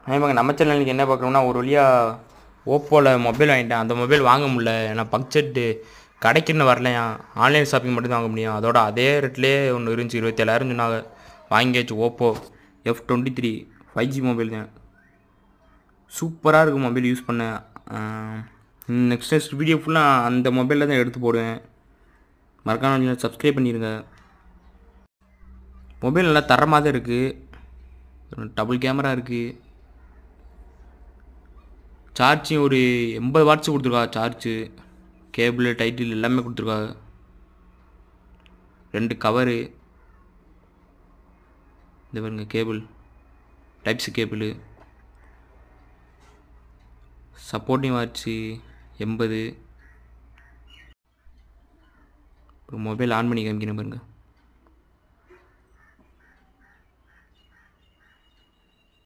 ஆமாங்க நம்ம சேனலுக்கு என்ன பார்க்குறோம்னா ஒரு வழியாக ஓப்போவில் மொபைல் வாங்கிட்டேன் அந்த மொபைல் வாங்க முடியல ஏன்னா பட்ஜெட்டு கடைக்குன்னு வரலையா ஆன்லைன் ஷாப்பிங் மட்டும் தான் வாங்க முடியும் அதோட அதே ரேட்லேயே ஒன்று இருந்துச்சு இருபத்தேழாயிரம் சொன்னாங்க வாங்கியாச்சு Oppo F twenty three five G mobile தான் சூப்பராக இருக்கும் மொபைல் யூஸ் பண்ண நெக்ஸ்ட் நெக்ஸ்ட் வீடியோ ஃபுல்லாக அந்த மொபைலில் தான் எடுத்து போடுவேன் மறக்காம சப்ஸ்கிரைப் பண்ணிடுங்க மொபைல் நல்லா தரமாக தான் இருக்குது டபுள் கேமரா இருக்குது சார்ஜிங் ஒரு எண்பது வாட்ஸ் கொடுத்துருக்கா சார்ஜு கேபிள் டைட்டில் எல்லாமே கொடுத்துருக்கா ரெண்டு கவரு இந்த பாருங்க cable types cable supporting watch எண்பது ஒரு மொபைல் ஆன் பண்ணி காமிக்கிறேன் பாருங்க